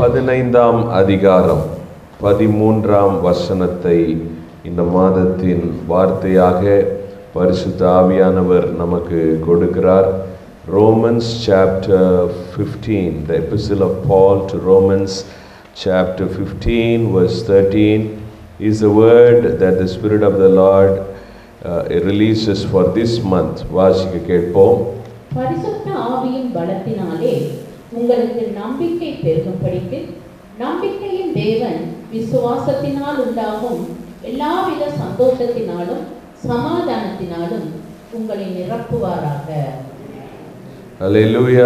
பதினைந்தாம் அதிகாரம் பதிமூன்றாம் வசனத்தை இந்த மாதத்தின் வார்த்தையாக பரிசுத்த ஆவியானவர் நமக்கு கொடுக்கிறார் Romans chapter 15 the epistle of paul to romans chapter 15 verse 13 is a word that the spirit of the lord uh, releases for this month வாசிக்க கேட்போம் பரிசுத்த ஆவியின் பலத்தினாலே உங்களுக்கு நம்பிக்கை பெருகும்படிக்கு நம்பிக்கையின் தேவன் விசுவாசத்தினால் உண்டாகும் எல்லாவித சந்தோஷத்தினாலும் சமாதானத்தினாலும் உங்களை நிரப்புவாராக அல்லேலூயா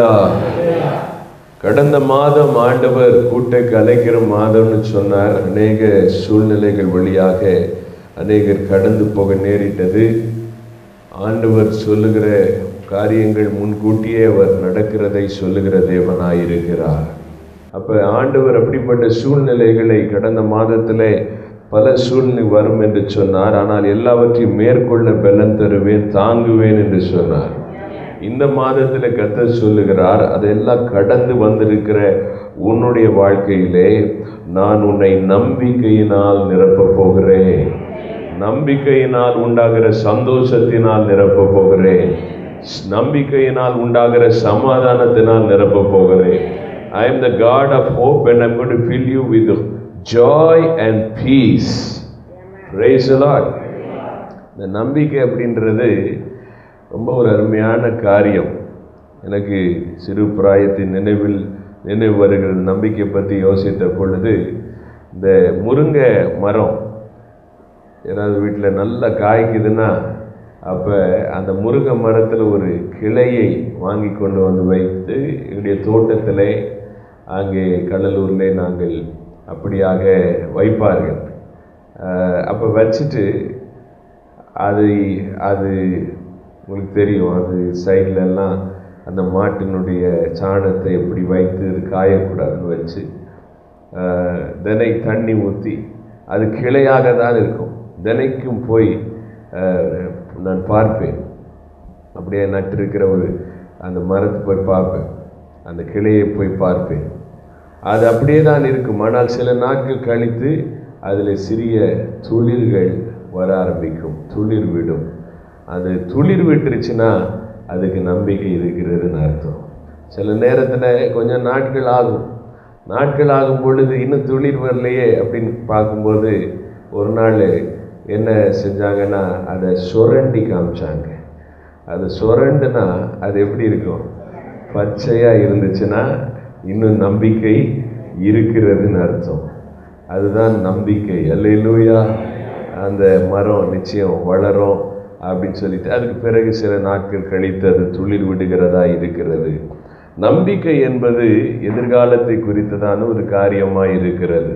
கடந்த மாதம் ஆண்டவர் கூட்டை கலைக்கிற மாதம்னு சொன்னார் அநேக சூழ்நிலைகள் வழியாக அநேகர் கடந்து போக நேரிட்டது ஆண்டவர் சொல்லுகிற காரியங்கள் முன்கூட்டியே அவர் நடக்கிறதை சொல்லுகிற தேவனாயிருக்கிறார் அப்ப ஆண்டவர் அப்படிப்பட்ட சூழ்நிலைகளை கடந்த மாதத்திலே பல சூழ்நிலை வரும் என்று சொன்னார் ஆனால் எல்லாவற்றையும் மேற்கொள்ள பலன் தருவேன் தாங்குவேன் என்று சொன்னார் இந்த மாதத்துல கத்தர் சொல்லுகிறார் அதெல்லாம் கடந்து வந்திருக்கிற உன்னுடைய வாழ்க்கையிலே நான் உன்னை நம்பிக்கையினால் நிரப்பப் போகிறேன் நம்பிக்கையினால் உண்டாகிற சந்தோஷத்தினால் நிரப்பப் போகிறேன் நம்பிக்கையினால் உண்டாகிற சமாதானத்தினால் நிரப்பப் போகிறேன் I am the God of hope and I'm going to fill you with joy and peace praise the lord இந்த நம்பிக்கை அப்படின்றது ரொம்ப ஒரு அருமையான காரியம் எனக்கு சிறு பிராயத்தின் நினைவில் நினைவு வருகிறது நம்பிக்கை பற்றி யோசித்த பொழுது இந்த முருங்கை மரம் ஏதாவது வீட்டில் நல்லா காய்க்குதுன்னா அப்போ அந்த முருங்கை மரத்தில் ஒரு கிளையை வாங்கி கொண்டு வந்து வைத்து என்னுடைய தோட்டத்திலே அங்கே கடலூரிலே நாங்கள் அப்படியாக வைப்பார்கள் அப்போ வச்சுட்டு அது அது உங்களுக்கு தெரியும் அது சைடுல எல்லாம் அந்த மாட்டினுடைய சாணத்தை எப்படி வைத்து இது காயக்கூடாதுன்னு வச்சு ஆஹ், தினை தண்ணி ஊற்றி அது கிளையாக தான் இருக்கும் தினைக்கும் போய் ஆஹ், நான் பார்ப்பேன் அப்படியே நட்டிருக்கிற ஒரு அந்த மரத்தை போய் பார்ப்பேன் அந்த கிளையை போய் பார்ப்பேன் அது அப்படியே தான் இருக்கும் ஆனால் சில நாட்கள் கழித்து அதில் சிறிய துளிர்கள் வர ஆரம்பிக்கும் துளிர் விடும் அது துளிர் விட்டுருச்சுன்னா அதுக்கு நம்பிக்கை இருக்கிறதுன்னு அர்த்தம் சில நேரத்தில் கொஞ்சம் நாட்கள் ஆகும் நாட்கள் ஆகும் பொழுது இன்னும் துளிர் வரலையே அப்படின்னு பார்க்கும்போது ஒரு நாள் என்ன செஞ்சாங்கன்னா அதை சுரண்டி காமிச்சாங்க அது சுரண்டுனா அது எப்படி இருக்கும் பச்சையாக இருந்துச்சுன்னா இன்னும் நம்பிக்கை இருக்கிறதுன்னு அர்த்தம் அதுதான் நம்பிக்கை அல்லேலூயா அந்த மரம் நிச்சயம் வளரும் அப்படின்னு சொல்லிட்டு அதுக்கு பிறகு சில நாட்கள் கழித்து அது துளிர் விடுகிறதா இருக்கிறது நம்பிக்கை என்பது எதிர்காலத்தை குறித்ததான ஒரு காரியமாக இருக்கிறது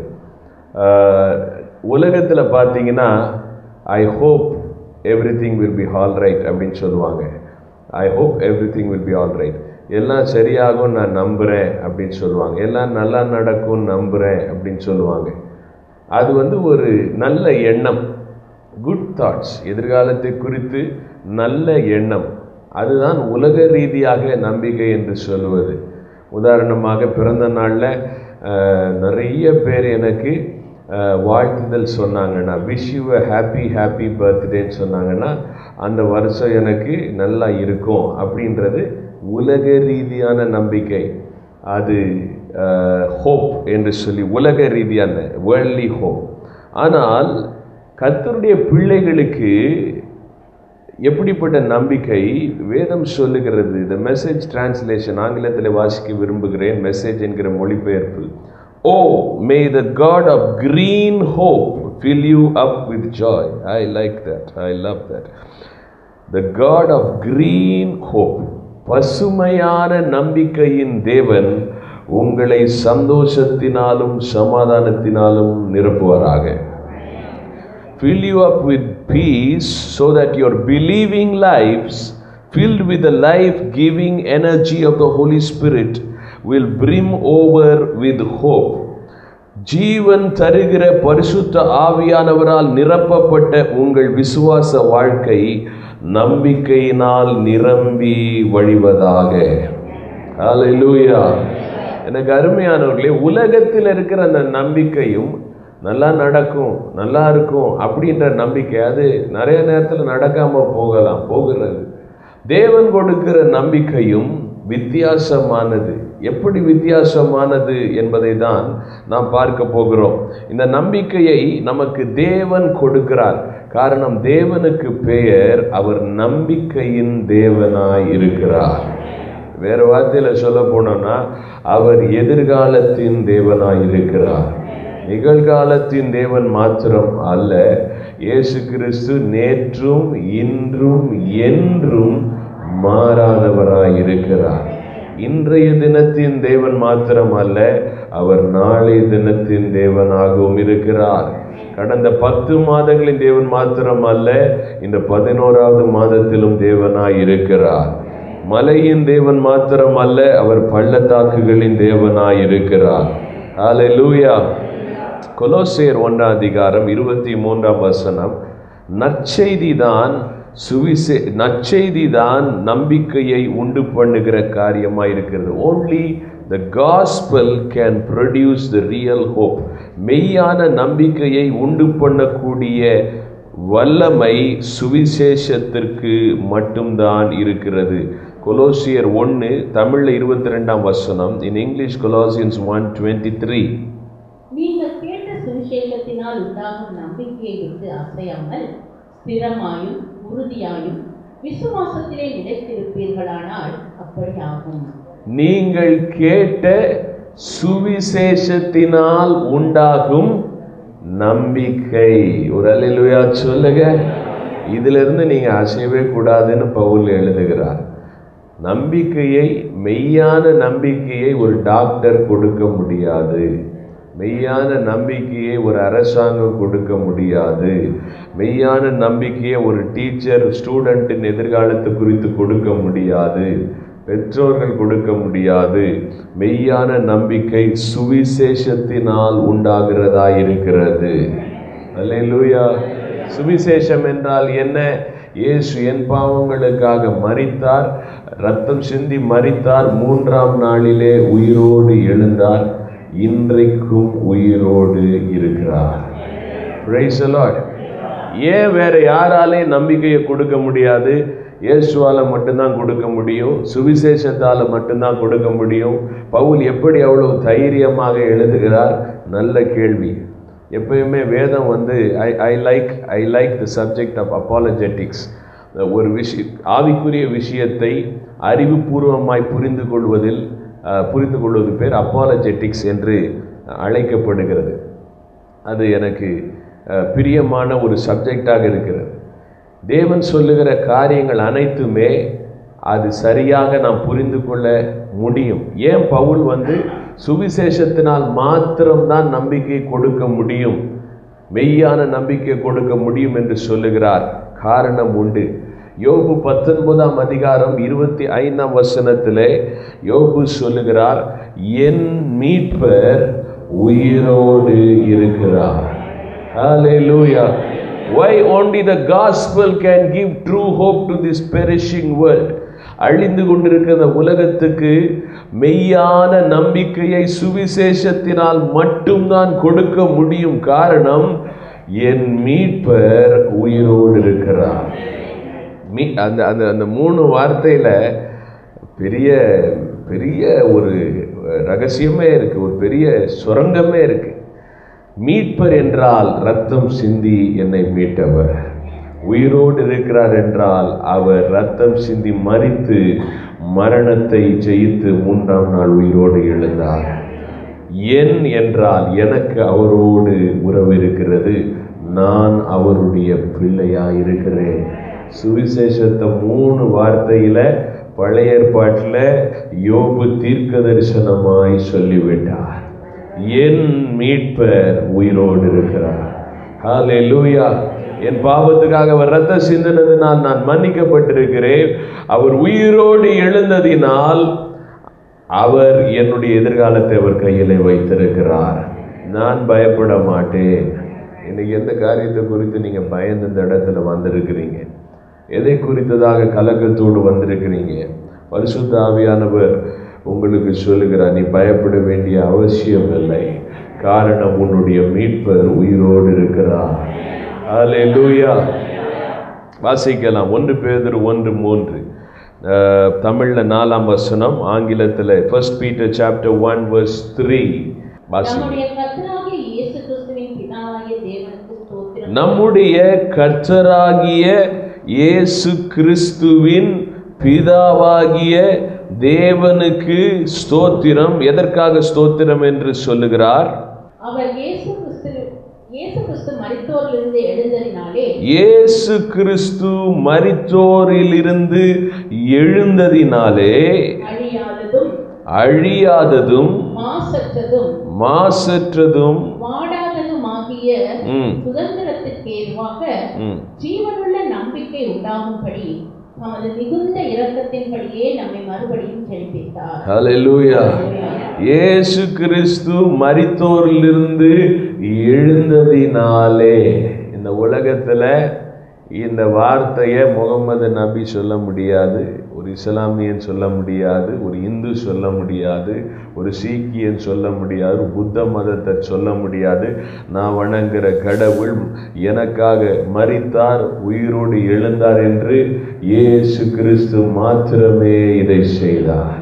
உலகத்தில் பார்த்தீங்கன்னா I hope everything will be all right அப்படின்னு சொல்லுவாங்க I hope everything will be all right எல்லாம் சரியாகும் நான் நம்புகிறேன் அப்படின்னு சொல்லுவாங்க எல்லாம் நல்லா நடக்கும் நம்புகிறேன் அப்படின்னு சொல்லுவாங்க அது வந்து ஒரு நல்ல எண்ணம் குட் தாட்ஸ் எதிர்காலத்தை குறித்து நல்ல எண்ணம் அதுதான் உலக ரீதியாக நம்பிக்கை என்று சொல்லுவது உதாரணமாக பிறந்த நாளில் நிறைய பேர் எனக்கு அஹ், வாழ்த்துதல் சொன்னாங்கன்னா wish you a happy happy பர்த்டேன்னு சொன்னாங்கன்னா அந்த வருஷம் எனக்கு நல்லா இருக்கும் அப்படின்றது உலக ரீதியான நம்பிக்கை அது ஹோப் என்று சொல்லி உலக ரீதியான வேர்ல்ட்லி ஹோப் ஆனால் கர்த்தருடைய பிள்ளைகளுக்கு எப்படிப்பட்ட நம்பிக்கை வேதம் சொல்லுகிறது இந்த மெசேஜ் டிரான்ஸ்லேஷன் ஆங்கிலத்தில் வாசிக்க விரும்புகிறேன் மெசேஜ் என்கிற மொழிபெயர்ப்பு O may the God of green hope fill you up with joy i like that i love that the god of green hope பசுமையான நம்பிக்கையின் தேவன் உங்களை சந்தோஷத்தினாலும் சமாதானத்தினாலும் நிரப்புவாராக fill you up with peace so that your believing lives filled with the life-giving energy of the Holy Spirit will brim over with hope. ஜீவன் தருகிற பரிசுத்த ஆவியானவரால் நிரப்பப்பட்ட உங்கள் விசுவாச வாழ்க்கை நம்பிக்கையினால் நிரம்பி வழிவதாக ஹalleluya எனக்கு அருமையானவர்களே உலகத்தில் இருக்கிற அந்த நம்பிக்கையும் நல்லா நடக்கும் நல்லா இருக்கும் அப்படின்ற நம்பிக்கை அது நிறைய நேரத்தில் நடக்காம போகலாம் போகிறது தேவன் கொடுக்கிற நம்பிக்கையும் வித்தியாசமானது எப்படி வித்தியாசமானது என்பதை தான் நாம் பார்க்க போகிறோம் இந்த நம்பிக்கையை நமக்கு தேவன் கொடுக்கிறார் காரணம் தேவனுக்கு பெயர் அவர் நம்பிக்கையின் தேவனாய் இருக்கிறார் வேற வார்த்தையில சொல்ல போனோம்னா அவர் எதிர்காலத்தின் தேவனாய் இருக்கிறார் நிகழ்காலத்தின் தேவன் மாத்திரம் அல்ல இயேசு கிறிஸ்து நேற்றும் இன்றும் என்றும் மாறாதவராய் இருக்கிறார் இன்றைய தினத்தின் தேவன் மாத்திரம் அல்ல அவர் நாளை தினத்தின் தேவனாகவும் இருக்கிறார் கடந்த பத்து மாதங்களின் தேவன் மாத்திரம் அல்ல இந்த பதினோராவது மாதத்திலும் தேவனாய் இருக்கிறார் மலையின் தேவன் மாத்திரம் அல்ல அவர் பள்ளத்தாக்குகளின் தேவனாய் இருக்கிறார் ஹalleluya கொலோசேர் ஒன்றாம் அதிகாரம் இருபத்தி மூன்றாம் வசனம் நற்செய்தி தான் சுவிசே நற்செய்தி தான் நம்பிக்கையை உண்டு பண்ணுகிற காரியமாக இருக்கிறது only the gospel can produce the real hope மெய்யான நம்பிக்கையை உண்டு பண்ணக்கூடிய வல்லமை சுவிசேஷத்திற்கு மட்டும்தான் இருக்கிறது கொலோசியர் ஒன்று தமிழில் இருபத்தி ரெண்டாம் வசனம் in English Colossians one twenty three நீங்கள் கேட்ட சுவிசேஷத்தினால் உண்டாகும் நம்பிக்கையை விட்டு அசையாமல் ஸ்திரமாயும் உறுதியாயும் விசுவாசத்திலே நிலைத்திருப்பீர்களானால் அப்படி ஆகும் நீங்கள் கேட்ட சுவிசேஷத்தினால் உண்டாகும் நம்பிக்கை ஒரு அல்லேலூயா சொல்லுங்க இதிலிருந்து நீங்க அசையவே கூடாதுன்னு பவுல் எழுதுகிறார் நம்பிக்கையை மெய்யான நம்பிக்கையை ஒரு டாக்டர் கொடுக்க முடியாது மெய்யான நம்பிக்கையை ஒரு அரசாங்கம் கொடுக்க முடியாது மெய்யான நம்பிக்கையை ஒரு டீச்சர் ஸ்டூடெண்ட்டின் எதிர்காலத்தை குறித்து கொடுக்க முடியாது பெற்றோர்கள் கொடுக்க முடியாது மெய்யான நம்பிக்கை சுவிசேஷத்தினால் உண்டாகிறதா இருக்கிறது அல்லேலூயா சுவிசேஷம் என்றால் என்ன இயேசு என் பாவங்களுக்காக மரித்தார் ரத்தம் சிந்தி மரித்தார் மூன்றாம் நாளிலே உயிரோடு எழுந்தார் இன்றைக்கும் உயிரோடு இருக்கிறார் Praise the Lord. ஏன் வேற யாராலையும் நம்பிக்கையை கொடுக்க முடியாது இயேசுவால மட்டும்தான் கொடுக்க முடியும் சுவிசேஷத்தால மட்டும்தான் கொடுக்க முடியும் பவுல் எப்படி அவ்வளவு தைரியமாக எழுதுகிறார் நல்ல கேள்வி எப்பயுமே வேதம் வந்து I I like I like the subject of apologetics ஒரு விஷய ஆவிக்குரிய விஷயத்தை அறிவுபூர்வமாய் புரிந்து கொள்வதில் அஹ், புரிந்து கொள்வது பேர் அப்பாலஜெட்டிக்ஸ் என்று அழைக்கப்படுகிறது அது எனக்கு அஹ், பிரியமான ஒரு சப்ஜெக்டாக இருக்கிறது தேவன் சொல்லுகிற காரியங்கள் அனைத்துமே அது சரியாக நாம் புரிந்து கொள்ள முடியும் ஏன் பவுல் வந்து சுவிசேஷத்தினால் மாத்திரம்தான் நம்பிக்கை கொடுக்க முடியும் மெய்யான நம்பிக்கை கொடுக்க முடியும் என்று சொல்லுகிறார் காரணம் உண்டு யோபு பத்தொன்பதாம் அதிகாரம் இருபத்தி ஐந்தாம் வசனத்திலே யோபு சொல்லுகிறார் என் மீட்பர் உயிரோடு இருக்கிறார் Hallelujah. Why only the gospel can give true hope to this perishing world? அழிந்து கொண்டிருக்கிற இந்த உலகத்துக்கு மெய்யான நம்பிக்கையை சுவிசேஷத்தினால் மட்டும்தான் கொடுக்க முடியும் காரணம் என் மீட்பர் உயிரோடு இருக்கிறார் மீ அந்த அந்த அந்த மூணு வார்த்தையில பெரிய பெரிய ஒரு ரகசியமே இருக்கு ஒரு பெரிய சுரங்கமே இருக்கு மீட்பர் என்றால் ரத்தம் சிந்தி என்னை மீட்டவர் உயிரோடு இருக்கிறார் என்றால் அவர் ரத்தம் சிந்தி மரித்து மரணத்தை ஜெயித்து மூன்றாம் நாள் உயிரோடு எழுந்தார் என் என்றால் எனக்கு அவரோடு உறவு இருக்கிறது நான் அவருடைய பிள்ளையா இருக்கிறேன் சுவிசேஷத்தை மூணு வார்த்தையில பழைய ஏற்பாட்டில் யோபு தீர்க்க தரிசனமாய் சொல்லிவிட்டார் என் மீட்பர் உயிரோடு இருக்கிறார் ஹalleluya என் பாவத்துக்காக அவர் ரத்த சிந்தினதினால் நான் மன்னிக்கப்பட்டிருக்கிறேன் அவர் உயிரோடு எழுந்ததினால் அவர் என்னுடைய எதிர்காலத்தை அவர் கையிலே வைத்திருக்கிறார் நான் பயப்பட மாட்டேன் இன்னைக்கு எந்த காரியத்தை குறித்து நீங்க பயந்து இந்த இடத்துல வந்திருக்கிறீங்க எதை குறித்ததாக கலக்கத்தோடு வந்திருக்கிறீங்க பரிசுத்த ஆவியானவர் உங்களுக்கு சொல்லுகிறார் நீ பயப்பட வேண்டிய அவசியம் இல்லை காரணம் உன்னுடைய மீட்பர் உயிரோடு இருக்கிறார் ஹalleluya வாசிக்கலாம் ஒன்று பேதர் ஒன்று மூன்று அஹ், தமிழ்ல நாலாம் வசனம் ஆங்கிலத்தில் first Peter chapter one verse three வாசி நம்முடைய கர்த்தராகிய இயேசு கிறிஸ்துவின் பிதாவாகிய தேவனுக்கு ஸ்தோத்திரம் நம்முடைய கர்த்தராகிய இயேசு கிறிஸ்துவின் பிதாவாகிய தேவனுக்கு ஸ்தோத்திரம் எதற்காக ஸ்தோத்திரம் என்று சொல்லுகிறார் அவர் இயேசு கிறிஸ்து இயேசு கிறிஸ்து மரித்தோரிலிருந்து எழுந்ததினாலே இயேசு கிறிஸ்து மரித்தோரிலிருந்து எழுந்ததினாலே அழியாததும் அழியாததும் மாசற்றதும் மாசற்றதும் வாடாததுமாகிய ம், சுதந்திரத்திற்கு ஏதுவாக ம். ஜீவனுள்ள நம்பிக்கை உண்டாகும்படி தமது மிகுந்த இரக்கத்தின்படியே நம்மை மறுபடியும் ஜெயிப்பித்தார் ஹalleluya இயேசு கிறிஸ்து மரித்தோரிலிருந்து எழுந்ததினாலே இந்த உலகத்துல இந்த வார்த்தையை முகமது நபி சொல்ல முடியாது ஒரு இஸ்லாமியன் சொல்ல முடியாது ஒரு இந்து சொல்ல முடியாது ஒரு சீக்கியன் சொல்ல முடியாது ஒரு புத்த மதத்தை சொல்ல முடியாது நான் வணங்குற கடவுள் எனக்காக மரித்தார் உயிரோடு எழுந்தார் என்று இயேசு கிறிஸ்து மாத்திரமே இதை செய்தார்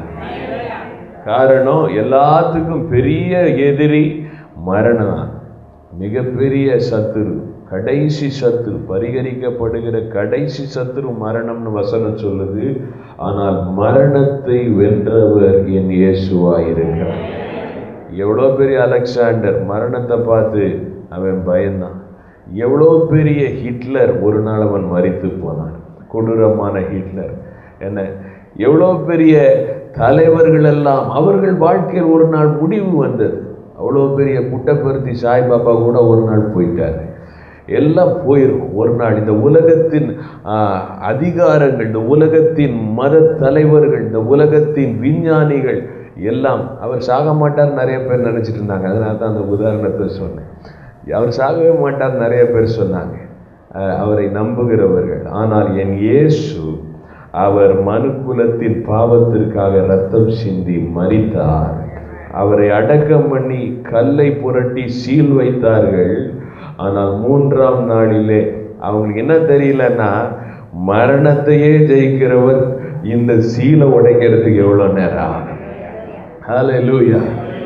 காரணம் எல்லாத்துக்கும் பெரிய எதிரி மரணம் தான். மிகப்பெரிய சத்துரு கடைசி சத்துரு பரிகரிக்கப்படுகிற கடைசி சத்துரு மரணம்னு வசனம் சொல்லுது ஆனால் மரணத்தை வென்றவர் என் இயேசுவாயிருக்கிறார் எவ்வளோ பெரிய அலெக்சாண்டர் மரணத்தை பார்த்து அவன் பயந்தான் எவ்வளோ பெரிய ஹிட்லர் ஒரு நாள் அவன் மரித்து போனான் கொடூரமான ஹிட்லர் என்ன எவ்வளோ பெரிய தலைவர்கள் எல்லாம் அவர்கள் வாழ்க்கையில் ஒரு நாள் முடிவு வந்தது அவ்வளோ பெரிய புட்டப்பருத்தி சாய்பாபா கூட ஒரு நாள் போயிட்டாரு எல்லாம் போயிருக்கும் ஒரு நாள் இந்த உலகத்தின் ஆ, அதிகாரங்கள் இந்த உலகத்தின் மத தலைவர்கள் இந்த உலகத்தின் விஞ்ஞானிகள் எல்லாம் அவர் சாக மாட்டார் நிறைய பேர் நினைச்சிட்டு இருந்தாங்க அதனால தான் அந்த உதாரணத்தை சொன்னேன் அவர் சாகவே மாட்டார் நிறைய பேர் சொன்னாங்க அஹ், அவரை நம்புகிறவர்கள் ஆனால் என் இயேசு அவர் மனுக்குலத்தின் பாவத்திற்காக ரத்தம் சிந்தி மரித்தார் அவரை அடக்கம் பண்ணி கல்லை புரட்டி சீல் வைத்தார்கள் ஆனால் மூன்றாம் நாளிலே அவங்களுக்கு என்ன தெரியலன்னா மரணத்தையே ஜெயிக்கிறவர் இந்த சீலை உடைக்கிறதுக்கு எவ்வளவு நேரம் ஆகும் ஹalleluya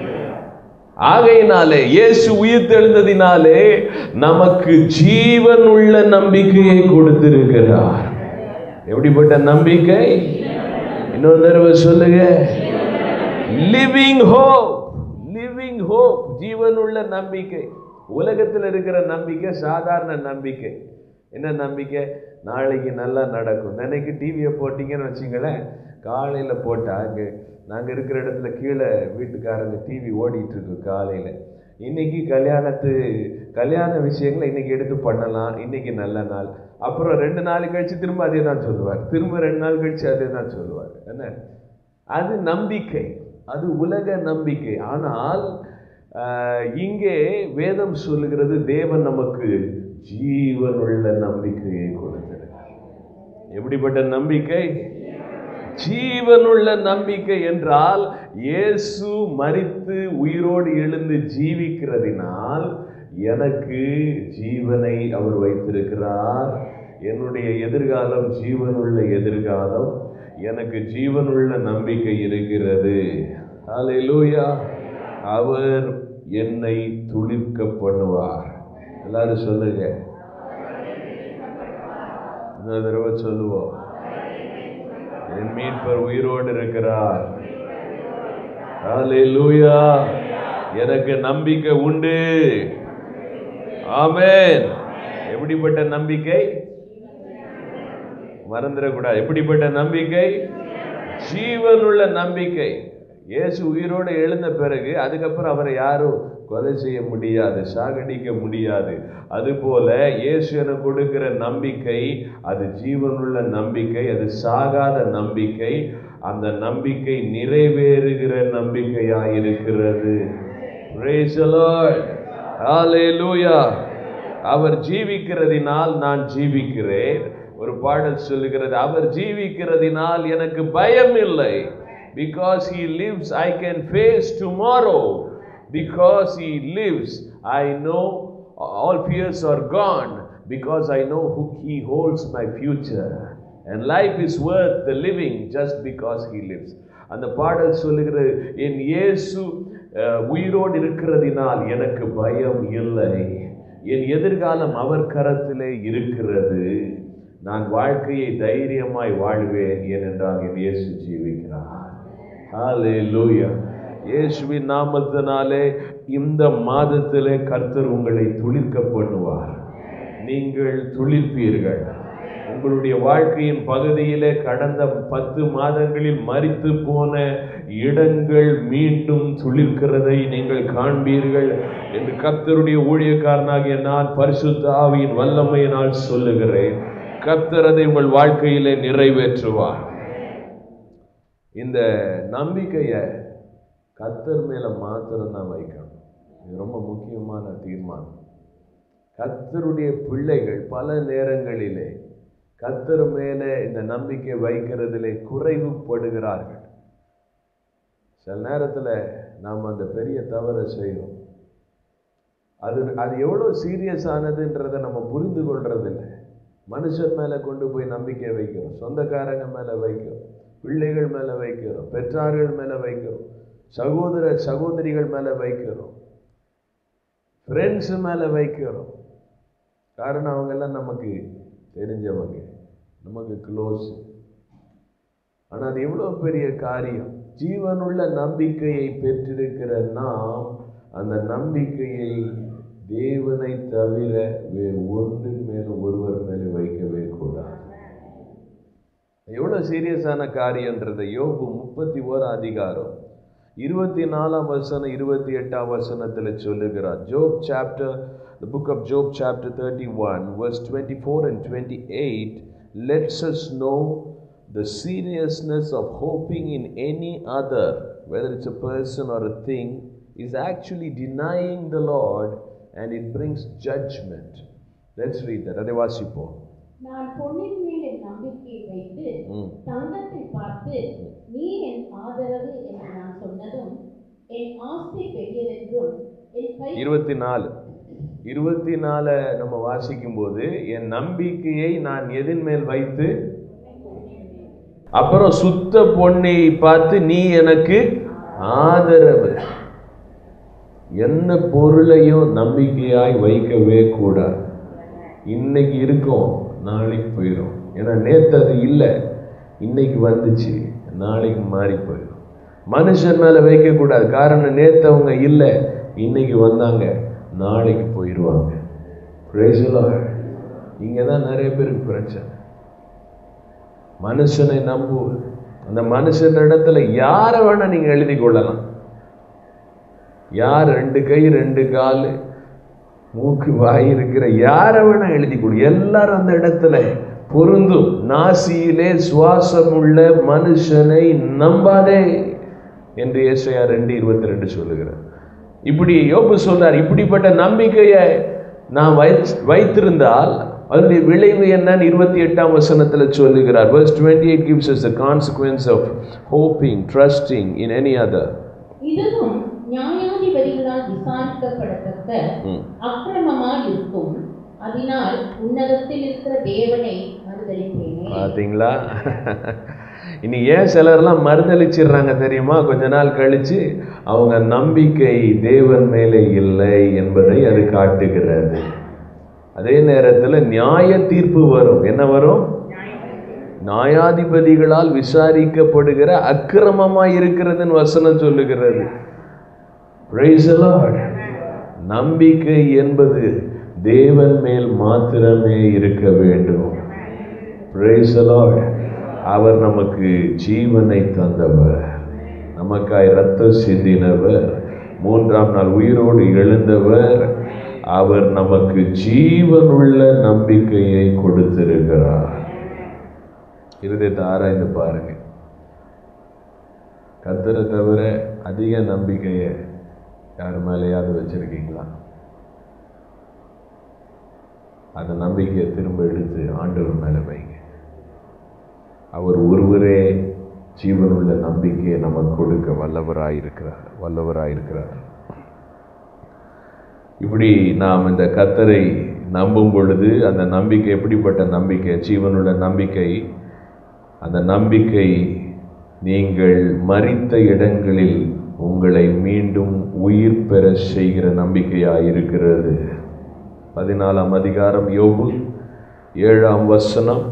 ஆகையினாலே இயேசு உயிர்த்தெழுந்ததினாலே நமக்கு ஜீவன் உள்ள நம்பிக்கையை கொடுத்திருக்கிறார் எப்படிப்பட்ட நம்பிக்கை இன்னொரு தடவை சொல்லுங்க லிவிங் ஹோப் லிவிங் ஹோப் ஜீவன் உள்ள நம்பிக்கை உலகத்தில் இருக்கிற நம்பிக்கை சாதாரண நம்பிக்கை என்ன நம்பிக்கை நாளைக்கு நல்லா நடக்கும் நினைக்கு டிவியை போட்டிங்கன்னு வச்சுங்களேன் காலையில் போட்டால் அங்கே நாங்கள் இருக்கிற இடத்துல கீழே வீட்டுக்காரங்க டிவி ஓடிட்டு இருக்கு காலையில் இன்னைக்கு கல்யாணத்து கல்யாண விஷயங்களை இன்னைக்கு எடுத்து பண்ணலாம் இன்னைக்கு நல்ல நாள் அப்புறம் ரெண்டு நாள் கழிச்சு திரும்ப அதே தான் சொல்லுவார் திரும்ப ரெண்டு நாள் கழிச்சு அதே தான் சொல்லுவார் என்ன அது நம்பிக்கை அது உலக நம்பிக்கை ஆனால் ஆஹ், இங்கே வேதம் சொல்லுகிறது தேவன் நமக்கு ஜீவனுள்ள நம்பிக்கையை கொடுத்திருக்கிறார் எப்படிப்பட்ட நம்பிக்கை ஜீவனுள்ள நம்பிக்கை என்றால் இயேசு மரித்து உயிரோடு எழுந்து ஜீவிக்கிறதினால் எனக்கு ஜீவனை அவர் வைத்திருக்கிறார் என்னுடைய எதிர்காலம் ஜீவனுள்ள எதிர்காலம் எனக்கு ஜீவனுள்ள நம்பிக்கை இருக்கிறது ஹalleluya அவர் என்னை துளிர்க்க பண்ணுவார் எல்லாரும் சொல்லுங்க இன்னொரு தடவை சொல்லுவோம் என் மீட்பர் உயிரோடு இருக்கிறார் ஹalleluya எனக்கு நம்பிக்கை உண்டு ஆமென் எப்படிப்பட்ட நம்பிக்கை மறந்துடக்கூடாது எப்படிப்பட்ட நம்பிக்கை ஜீவனுள்ள நம்பிக்கை இயேசு உயிரோடு எழுந்த பிறகு அதுக்கப்புறம் அவரை யாரும் கொலை செய்ய முடியாது சாகடிக்க முடியாது அதுபோல இயேசு எனக்கு கொடுக்கிற நம்பிக்கை அது ஜீவனுள்ள நம்பிக்கை அது சாகாத நம்பிக்கை அந்த நம்பிக்கை நிறைவேறுகிற நம்பிக்கையாய் இருக்கிறது Praise the Lord. Hallelujah. அவர் ஜீவிக்கிறதினால் நான் ஜீவிக்கிறேன் ஒரு பாடல் சொல்லுகிறது அவர் ஜீவிக்கிறதினால் எனக்கு பயம் இல்லை Because he lives, I can face tomorrow. Because he lives, I know all fears are gone. Because I know who he holds my future. And life is worth the living just because he lives. அந்த பாடல் சொல்லுகிறது என் இயேசு அஹ், உயிரோடு இருக்கிறதினால் எனக்கு பயம் இல்லை என் எதிர்காலம் அவர் கரத்திலே இருக்கிறது நான் வாழ்க்கையை தைரியமாய் வாழ்வேன் ஏனென்றால் என் இயேசு ஜீவிக்கிறார் ஹalleluya இயேசுவின் நாமத்தினாலே இந்த மாதத்திலே கர்த்தர் உங்களை துளிர்க்க பண்ணுவார் நீங்கள் துளிர்ப்பீர்கள் உங்களுடைய வாழ்க்கையின் பகுதியிலே கடந்த பத்து மாதங்களில் மறித்து போன இடங்கள் மீண்டும் துளிர்க்கிறதை நீங்கள் காண்பீர்கள் என்று கர்த்தருடைய ஊழியக்காரனாகிய நான் பரிசுத்த ஆவியின் வல்லமையினால் சொல்லுகிறேன் கர்த்தர் அதை உங்கள் வாழ்க்கையிலே நிறைவேற்றுவார் இந்த நம்பிக்கையை கர்த்தர் மேல மாத்திரம் தான் வைக்கணும் இது ரொம்ப முக்கியமான தீர்மானம் கர்த்தருடைய பிள்ளைகள் பல நேரங்களிலே கர்த்தர் மேலே இந்த நம்பிக்கை வைக்கிறதிலே குறைவுபடுகிறார்கள் சில நேரத்தில் நாம் அந்த பெரிய தவறை செய்கிறோம் அது அது எவ்வளோ சீரியஸ் ஆனதுன்றதை நம்ம புரிந்து கொள்றதில்லை மனுஷன் மேலே கொண்டு போய் நம்பிக்கை வைக்கிறோம் சொந்தக்காரங்க மேலே வைக்கிறோம் பிள்ளைகள் மேலே வைக்கிறோம் பெற்றார்கள் மேலே வைக்கிறோம் சகோதர சகோதரிகள் மேலே வைக்கிறோம் ஃப்ரெண்ட்ஸ் மேலே வைக்கிறோம் காரணம் அவங்கெல்லாம் நமக்கு தெரிஞ்சவங்க நமக்கு க்ளோஸ் ஆனால் அது எவ்வளோ பெரிய காரியம் ஜீவனுள்ள நம்பிக்கையை பெற்றிருக்கிற நாம் அந்த நம்பிக்கையை தேவனை தவிர வேறு ஒன்றின் மேலும் ஒருவர் மேலும் வைக்கவே கூடாது எவ்வளோ சீரியஸான காரியன்றதை யோபு முப்பத்தி ஓர் அதிகாரம் இருபத்தி நாலாம் வசனம் இருபத்தி எட்டாம் வசனத்தில் சொல்லுகிறார் Job chapter the book of Job chapter 31 verse 24 and 28 lets us know the seriousness of hoping in any other whether it's a person or a thing is actually denying the Lord and it brings judgment let's read that அதை வாசிப்போம் நான் பொன்னின் மேல் என் நம்பிக்கையை வைத்து ம். தங்கத்தை பார்த்து நீ என் ஆதரவு என்று நான் சொன்னதும் என் ஆஸ்தி பெரியதென்றும் என் கை இருபத்தி நாலு இருபத்தி நாலை நம்ம வாசிக்கும் போது என் நம்பிக்கையை நான் எதின் மேல் வைத்து அப்புறம் சுத்த பொன்னை பார்த்து நீ எனக்கு ஆதரவு எந்த பொருளையும் நம்பிக்கையாய் வைக்கவே கூடாது இன்னைக்கு இருக்கும் நாளைக்கு போயிடும் ஏன்னா நேத்து அது இல்லை இன்னைக்கு வந்துச்சு நாளைக்கு மாறி போயிடும் மனுஷன் மேல வைக்கக்கூடாது காரணம் நேத்து அவங்க இல்லை இன்னைக்கு வந்தாங்க நாளைக்கு போயிடுவாங்க இங்கே தான் நிறைய பேருக்கு பிரச்சனை மனுஷனை நம்புவது அந்த மனுஷன் இடத்துல யாரை வேணா நீங்க எழுதி கொள்ளலாம் யார் ரெண்டு கை ரெண்டு கால் மூக்கு வாய் இருக்கிற யாரை வேணா எழுதி கொடு எல்லாரும் அந்த இடத்துல பொருந்தும் நாசியிலே சுவாசமுள்ள மனுஷனை நம்பாதே என்று ஏசையா ரெண்டு இருபத்தி ரெண்டு சொல்லுகிறார் இப்படி யோபு சொல்றார் இப்படிப்பட்ட நம்பிக்கையை நான் வைத்- வைத்திருந்தால் அதனுடைய விளைவு என்னன்னு இருபத்தி எட்டாம் வசனத்துல சொல்லுகிறார் verse 28 gives us the consequence of hoping trusting in any other இதுவும் நியாயாதிபதிகளால் விசாரிக்கப்படத்தக்க ம். அக்கிரமமாய் இருக்கும் அதனால் உன்னதத்தில் இருக்கிற தேவனை மறுதளிப்பேனே பார்த்தீங்களா இனி ஏன் சிலர்லாம் மறுதளிச்சிடுறாங்க தெரியுமா கொஞ்ச நாள் கழிச்சு அவங்க நம்பிக்கை தேவன் மேலே இல்லை என்பதை அது காட்டுகிறது அதே நேரத்தில் நியாய தீர்ப்பு வரும் என்ன வரும் நியாயாதிபதிகளால் விசாரிக்கப்படுகிற அக்கிரமமாய் இருக்கிறதுன்னு வசனம் சொல்லுகிறது Praise the Lord. நம்பிக்கை என்பது தேவன் மேல் மாத்திரமே இருக்க வேண்டும் Praise the Lord. அவர் நமக்கு ஜீவனை தந்தவர் நமக்காய் ரத்தம் சிந்தினவர் மூன்றாம் நாள் உயிரோடு எழுந்தவர் அவர் நமக்கு ஜீவனுள்ள நம்பிக்கையை கொடுத்திருக்கிறார் இருதயத்தை ஆராய்ந்து பாருங்க கத்தரை தவிர அதிக நம்பிக்கையை யார் மேலேயாவது வச்சிருக்கீங்களா அந்த நம்பிக்கையை திரும்ப எடுத்து ஆண்டவர் மேலே வைங்க அவர் ஒருவரே ஜீவனுள்ள நம்பிக்கையை நமக்கு கொடுக்க வல்லவராயிருக்கிறார் வல்லவராயிருக்கிறார் இப்படி நாம் இந்த கத்தரை நம்பும் பொழுது அந்த நம்பிக்கை எப்படிப்பட்ட நம்பிக்கை ஜீவனுள்ள நம்பிக்கை அந்த நம்பிக்கை நீங்கள் மறித்த இடங்களில் உங்களை மீண்டும் உயிர் பெற செய்கிற நம்பிக்கையாக இருக்கிறது பதினாலாம் அதிகாரம் யோபு ஏழாம் வசனம்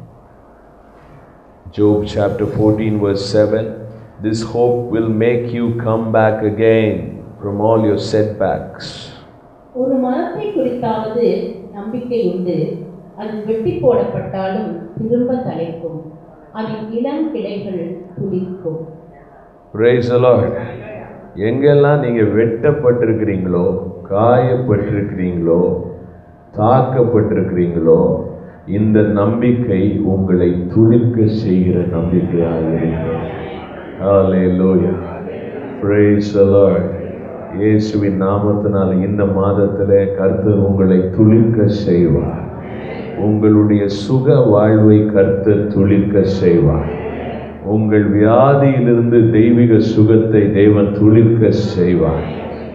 Job chapter 14 verse 7 This hope will make you come back again from all your setbacks. ஒரு மரத்தை குறித்தாவது நம்பிக்கை உண்டு அது வெட்டி போடப்பட்டாலும் திரும்ப தலைக்கும் அதன் இளம் கிளைகள் துளிர்க்கும் Praise the Lord. எங்கெல்லாம் நீங்கள் வெட்டப்பட்டிருக்கிறீங்களோ காயப்பட்டிருக்கிறீங்களோ தாக்கப்பட்டிருக்கிறீங்களோ இந்த நம்பிக்கை உங்களை துளிர்க்க செய்கிற நம்பிக்கையாக இருக்கிறது Hallelujah. Praise the Lord. இயேசுவின் நாமத்தினால் இந்த மாதத்திலே கர்த்தர் உங்களை துளிர்க்க செய்வார் உங்களுடைய சுக வாழ்வை கர்த்தர் துளிர்க்க செய்வார் உங்கள் வியாதியிலிருந்து தெய்வீக சுகத்தை தேவன் துளிர்க்க செய்வார்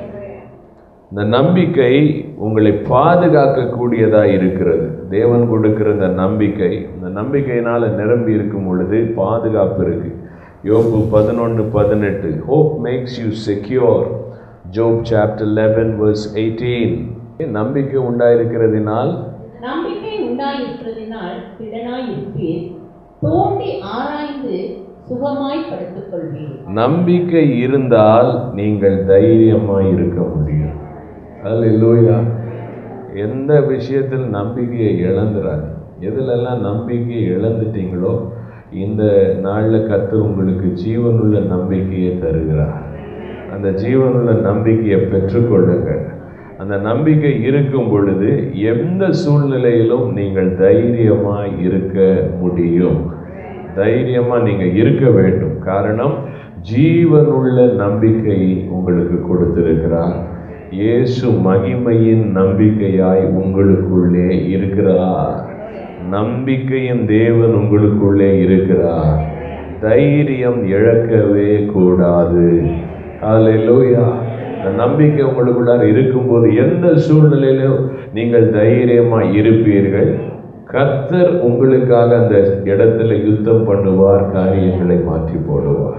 இந்த நம்பிக்கை உங்களை பாதுகாக்கக்கூடியதா இருக்கிறது தேவன் கொடுக்கிற இந்த நம்பிக்கை இந்த நம்பிக்கையினால நிரம்பி இருக்கும் பொழுது பாதுகாப்பு இருக்கு யோபு பதினொன்று பதினெட்டு hope makes you secure Job chapter eleven verse eighteen நம்பிக்கை உண்டாயிருக்கிறதினால் நம்பிக்கை உண்டாயிருக்கிறதினால் திடனாய் இருப்பீர் தோண்டி ஆராய்ந்து சுகமாய் படுத்துக் கொள்வீர் நம்பிக்கை இருந்தால் நீங்கள் தைரியமாய் இருக்க முடியும் அல்லேலூயா எந்த விஷயத்தில் நம்பிக்கையை இழந்துறாது எதுலெல்லாம் நம்பிக்கையை இழந்துட்டீங்களோ இந்த நாளில் கர்த்தர் உங்களுக்கு ஜீவனுள்ள நம்பிக்கையை தருகிறார் அந்த ஜீவனுள்ள நம்பிக்கையை பெற்றுக்கொள்ளுங்கள் அந்த நம்பிக்கை இருக்கும் பொழுது எந்த சூழ்நிலையிலும் நீங்கள் தைரியமாய் இருக்க முடியும் தைரியமா நீங்க இருக்க வேண்டும் காரணம் ஜீவனுள்ள நம்பிக்கை உங்களுக்கு கொடுத்திருக்கிறார் இயேசு மகிமையின் நம்பிக்கையாய் உங்களுக்குள்ளே இருக்கிறார் நம்பிக்கையின் தேவன் உங்களுக்குள்ளே இருக்கிறார் தைரியம் இழக்கவே கூடாது அல்லேலூயா இந்த நம்பிக்கை உங்களுக்குள்ளார இருக்கும்போது எந்த சூழ்நிலையிலும் நீங்கள் தைரியமா இருப்பீர்கள் கர்த்தர் உங்களுக்காக அந்த இடத்துல யுத்தம் பண்ணுவார் காரியங்களை மாற்றி போடுவார்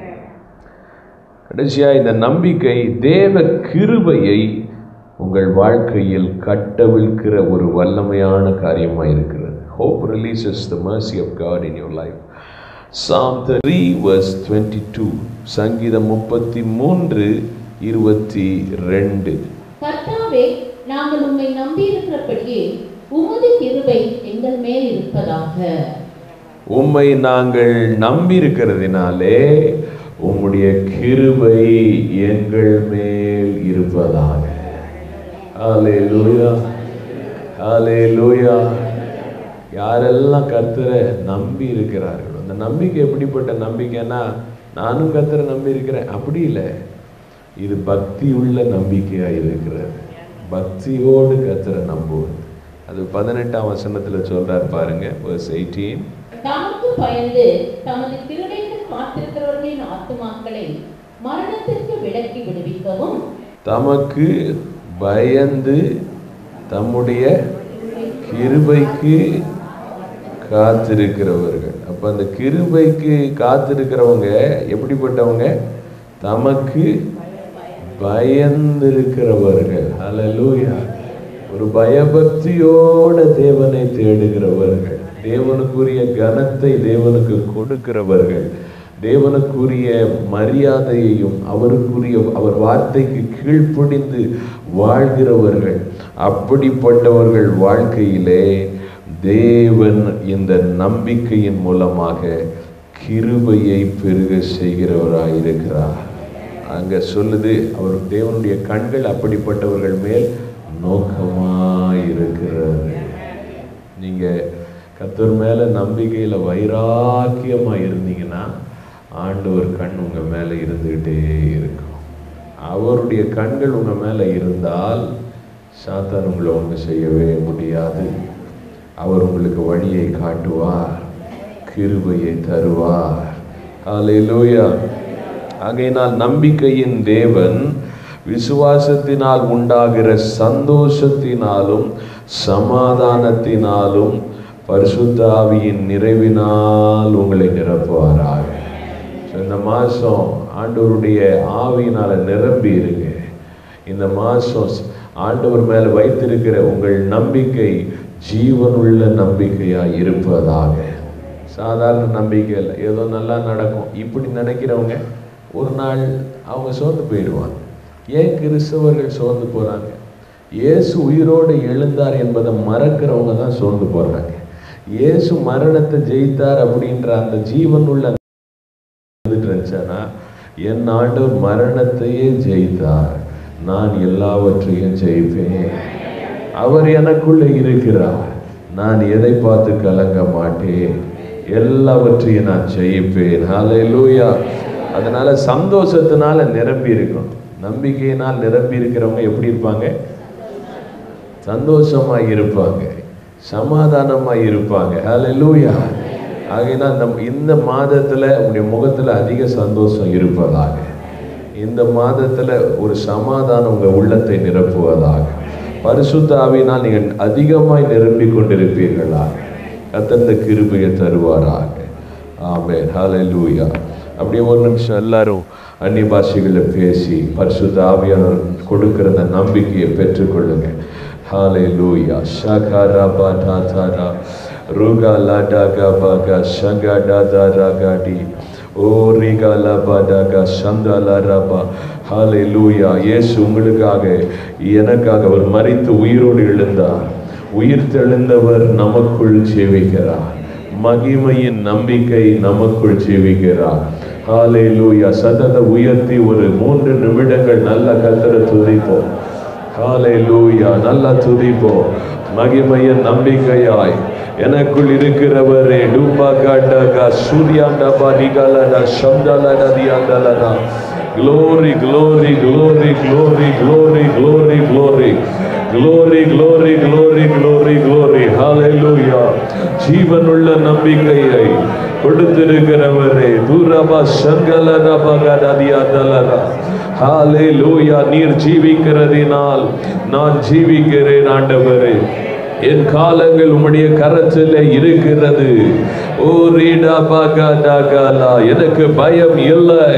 கடைசியா இந்த நம்பிக்கை தேவ கிருபையை உங்கள் வாழ்க்கையில் கட்டவிழ்க்கிற ஒரு வல்லமையான காரியமாக இருக்கிறது hope releases the mercy of God in your life Psalm 3 verse 22 சங்கீதம் முப்பத்தி மூன்று இருபத்தி ரெண்டு கர்த்தாவே நாங்கள் உம்மை நம்பியிருக்கிறபடியே உமது கிருபை எங்கள் மேல் இருப்பதாக உம்மை நாங்கள் நம்பியிருக்கிறதினாலே உம்முடைய கிருபை எங்கள் மேல் இருப்பதாக ஹalleluya ஹalleluya யாரெல்லாம் கர்த்தரை நம்பி இருக்கிறார்களோ அந்த நம்பிக்கை எப்படிப்பட்ட நம்பிக்கைன்னா நானும் கர்த்தரை நம்பி இருக்கிறேன் அப்படி இல்லை இது பக்தி உள்ள நம்பிக்கையாக இருக்கிறது பக்தியோடு கர்த்தரை நம்புவது அது பதினெட்டாம் வசனத்தில் சொல்றார் பாருங்க verse 18 தமக்கு பயந்து தமது கிருடைக்கு காத்திருக்கிறவர்களின் ஆத்துமாக்களை மரணத்திற்கு விலக்கி விடுவிக்கவும் தமக்கு பயந்து தம்முடைய கிருபைக்கு காத்திருக்கிறவர்கள் அப்ப அந்த கிருபைக்கு காத்திருக்கிறவங்க எப்படிப்பட்டவங்க தமக்கு பயந்திருக்கிறவர்கள் ஹalleluya ஒரு பயபக்தியோட தேவனை தேடுகிறவர்கள் தேவனுக்குரிய கனத்தை தேவனுக்கு கொடுக்கிறவர்கள் தேவனுக்குரிய மரியாதையையும் அவருக்குரிய அவர் வார்த்தைக்கு கீழ்ப்படிந்து வாழ்கிறவர்கள் அப்படிப்பட்டவர்கள் வாழ்க்கையிலே தேவன் இந்த நம்பிக்கையின் மூலமாக கிருபையை பெருக செய்கிறவராய் இருக்கிறார் அங்க சொல்லுது அவர் தேவனுடைய கண்கள் அப்படிப்பட்டவர்கள் மேல் நோக்கமாய் இருக்கிறது நீங்க கத்தர் மேல நம்பிக்கையில வைராக்கியமா இருந்தீங்கன்னா ஆண்டவர் கண் உங்க மேல இருந்துகிட்டே இருக்கும் அவருடைய கண்கள் உங்க மேல இருந்தால் சாத்தான் உங்களை ஒன்று செய்யவே முடியாது அவர் உங்களுக்கு வழியை காட்டுவார் கிருபையை தருவார் ஹalleluya ஆகையினால் நம்பிக்கையின் தேவன் விசுவாசத்தினால் உண்டாகிற சந்தோஷத்தினாலும் சமாதானத்தினாலும் பரிசுத்த ஆவியின் நிறைவினால் உங்களை நிரப்புவாராக So, இந்த மாதம் ஆண்டவருடைய ஆவியினால நிரம்பி இருங்க இந்த மாதம் ஆண்டவர் மேலே வைத்திருக்கிற உங்கள் நம்பிக்கை ஜீவனுள்ள நம்பிக்கையாக இருப்பதாக சாதாரண நம்பிக்கை இல்லை ஏதோ நல்லா நடக்கும் இப்படி நினைக்கிறவங்க ஒரு நாள் அவங்க சோர்ந்து போயிடுவாங்க ஏன் கிறிஸ்தவர்கள் சோர்ந்து போகிறாங்க இயேசு உயிரோடு எழுந்தார் என்பதை மறக்கிறவங்க தான் சோர்ந்து போகிறாங்க இயேசு மரணத்தை ஜெயித்தார் அப்படின்ற அந்த ஜீவன் உள்ள இருந்துச்சுன்னா என் ஆண்டவர் மரணத்தையே ஜெயித்தார் நான் எல்லாவற்றையும் ஜெயிப்பேன் அவர் எனக்குள்ளே இருக்கிறார் நான் எதை பார்த்து கலங்க மாட்டேன் எல்லாவற்றையும் நான் ஜெயிப்பேன் ஹalleluya அதனால சந்தோஷத்தினால நிரம்பி இருக்கும் நம்பிக்கையினால் நிரம்பி இருக்கிறவங்க எப்படி இருப்பாங்க சந்தோஷமா இருப்பாங்க சமாதானமா இருப்பாங்க ஹalleluya ஆகையினால் நம் இந்த மாதத்துல உங்களுடைய முகத்துல அதிக சந்தோஷம் இருப்பதாக இந்த மாதத்துல ஒரு சமாதானம் உங்க உள்ளத்தை நிரப்புவதாக பரிசுத்த ஆவியினால் நீங்கள் அதிகமாய் நிரம்பிக் கொண்டிருப்பீர்களாக கத்தந்த கிருபையை தருவாராக ஆமென் ஹalleluya அப்படியே ஒரு நிமிஷம் எல்லாரும் அந்நிய பாஷைகளில் பேசி பரிசுத்த ஆவியானவர் கொடுக்கிற அந்த நம்பிக்கையை பெற்றுக்கொள்ளுங்க ஹalleluya ஷகரா பாடாதாரா ருகா லாடா கபாகா ஷங்கடா தாரா காடி ஓ ரிகா லபாடாகா சந்தாலா ரபா ஹalleluya இயேசு உங்களுக்காக எனக்காக அவர் மரித்து உயிரோடு எழுந்தார் உயிர் தெழுந்தவர் நமக்குள் ஜீவிக்கிறார் மகிமையின் நம்பிக்கை நமக்குள் ஜீவிக்கிறார் ஹalleluya சதத உயர்த்தி ஒரு மூன்று நிமிடங்கள் நல்ல கத்தரை துதிப்போம் ஹalleluya நல்லா துதிப்போம் மகிமையின் நம்பிக்கையாய் எனக்குள் இருக்கிறவரே டூபா காட்டகா சூர்யாண்டா பாடிகாலடா சம்தாலடா தியாண்டலடா glory glory glory glory glory glory glory glory glory glory glory glory hallelujah ஜீவனுள்ள நம்பிக்கையை கொடுத்திருக்கிறவரே தூரபா சங்கலரா பகடதியா தலரா ஹalleluya நீர் ஜீவிக்கிறதினால் நான் ஜீவிக்கிறேன் ஆண்டவரே என் காலங்கள் உம்முடைய கரத்தில் இருக்கிறது ஓ ரீடா பாகா டாகாலா எனக்கு பயம் இல்லை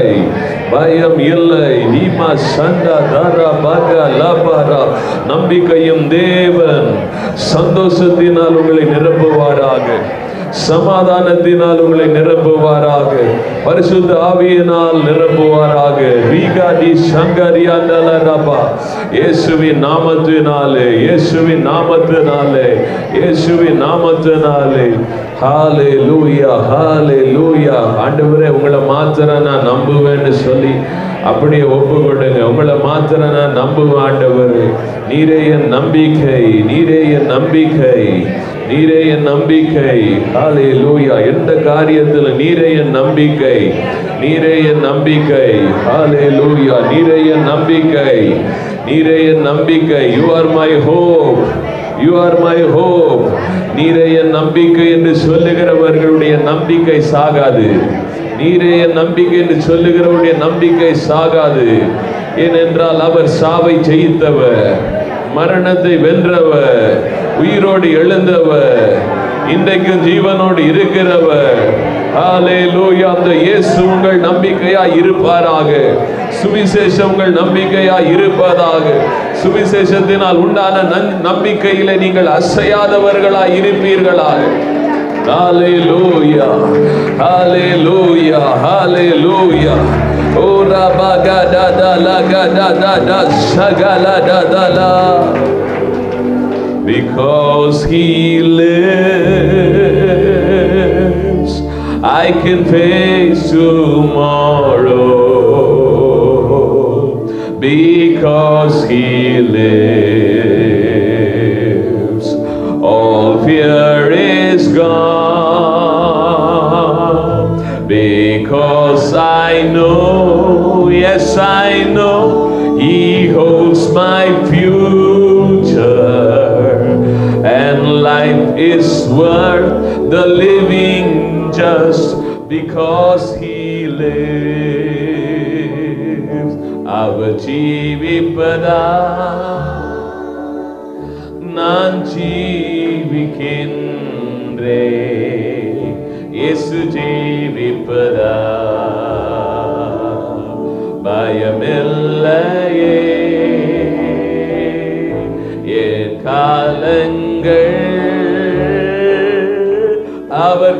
பயம் இல்லை நீமா சண்டா தாரா பாகா லாபாரா நம்பிக்கையும் தேவன் சந்தோஷத்தினால் உங்களை நிரப்புவாராக சமாதானத்தினால் உங்களை நிரப்புவாராக பரிசுத்த ஆவியினால் நிரப்புவாராக ரீகாடி சங்கரியாண்டலரபா இயேசுவின் நாமத்தினாலே இயேசுவின் நாமத்தினாலே இயேசுவின் நாமத்தினாலே ஹாலே லூயா ஹாலே லூயா ஆண்டவரே உங்களை மாத்திர நான் நம்புவேன்னு சொல்லி அப்படியே ஒப்பு கொடுங்க உங்களை மாத்திர நான் நம்புவேன் ஆண்டவரே நீரே என் நம்பிக்கை நீரே என் நம்பிக்கை நீரே என் நம்பிக்கை ஹாலே லூயா எந்த காரியத்தில் நீரே என் நம்பிக்கை நீரே என் நம்பிக்கை ஹாலே லூயா நீரே என் நம்பிக்கை நீரே என் நம்பிக்கை you are my hope you are my hope நீரே என் நம்பிக்கை என்று சொல்லுகிறவர்களுடைய நம்பிக்கை சாகாது நீரே என் நம்பிக்கை என்று சொல்லுகிறவருடைய நம்பிக்கை சாகாது ஏனென்றால் அவர் சாவை ஜெயித்தவர் மரணத்தை வென்றவர் உயிரோடு எழுந்தவர் இன்றைக்கும் ஜீவனோடு இருக்கிறவர் ஹalleluya அந்த இயேசு உங்கள் நம்பிக்கையா இருப்பாராக சுவிசேஷம் உங்கள் நம்பிக்கையா இருப்பதாக சுவிசேஷத்தினால் உண்டான நன்- நம்பிக்கையிலே நீங்கள் அசையாதவர்களா இருப்பீர்களாக ஹalleluya ஹalleluya ஹalleluya ஓ ரபா da da la ga da da da shagala da da la because he lives I can face tomorrow because he lives all fear is gone because I know yes I know he holds my future and life is worth the living just because he lives. அவர் ஜீவிப்பதா நான் ஜீவிக்கின்றே இயேசு ஜீவிப்பதா பயமில்லையே என் காலங்கள் அவர்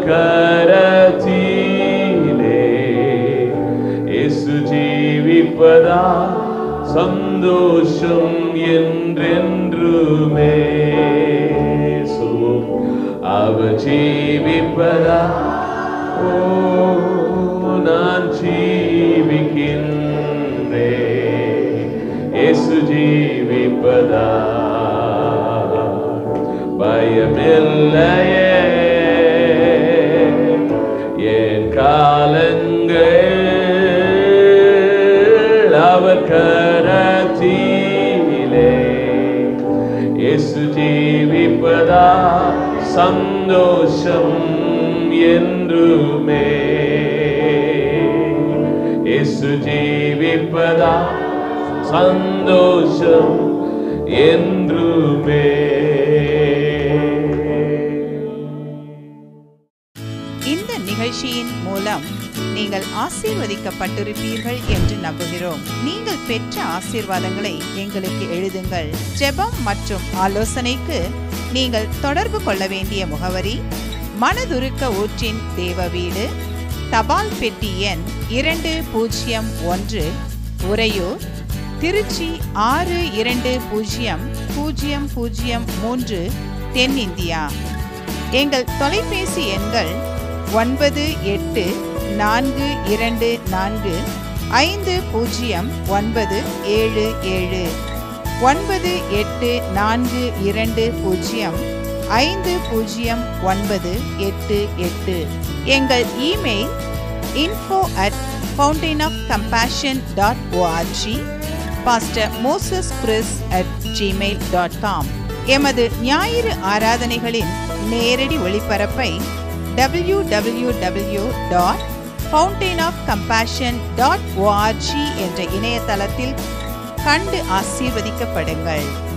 கரத்திலே இயேசு ஜீவிப்பதா சந்தோஷம் என்றென்றுமே சொல்லுவோம். அவர் ஜீவிப்பதா ஓ நான் ஜீவிக்கின்றே இயேசு ஜீவிப்பதா பயமில்லையே என் காலங்கள் அவர் கரத்திலே இயேசு ஜீவிப்பதா சந்தோஷம் என்றுமே இயேசு ஜீவிப்பதா சந்தோஷம் என்றுமே இந்த நிகழ்ச்சியின் மூலம் நீங்கள் ஆசீர்வதிக்கப்பட்டிருப்பீர்கள் என்று நம்புகிறோம் நீங்கள் பெற்ற ஆசீர்வாதங்களை எங்களுக்கு எழுதுங்கள் ஜெபம் மற்றும் ஆலோசனைக்கு நீங்கள் தொடர்பு கொள்ள வேண்டிய முகவரி மனதுருக்க ஊற்றின் தேவ வீடு தபால் பெட்டி எண் இரண்டு பூஜ்ஜியம் ஒன்று உறையூர் திருச்சி ஆறு இரண்டு பூஜ்ஜியம் பூஜ்ஜியம் பூஜ்ஜியம் மூன்று தென்னிந்தியா எங்கள் தொலைபேசி எண்கள் ஒன்பது எட்டு நான்கு இரண்டு நான்கு ஐந்து பூஜ்ஜியம் ஒன்பது ஏழு ஏழு ஒன்பது எட்டு நான்கு இரண்டு பூஜ்ஜியம் ஐந்து பூஜ்ஜியம் ஒன்பது எட்டு எட்டு எங்கள் email info at fountain of compassion dot O R G pastor Moses Chris at Gmail dot com எமது ஞாயிறு ஆராதனைகளின் நேரடி ஒளிபரப்பை W W W dot fountain of compassion dot O R G என்ற இணையதளத்தில் கண்டு ஆசீர்வதிக்கப்படுங்கள்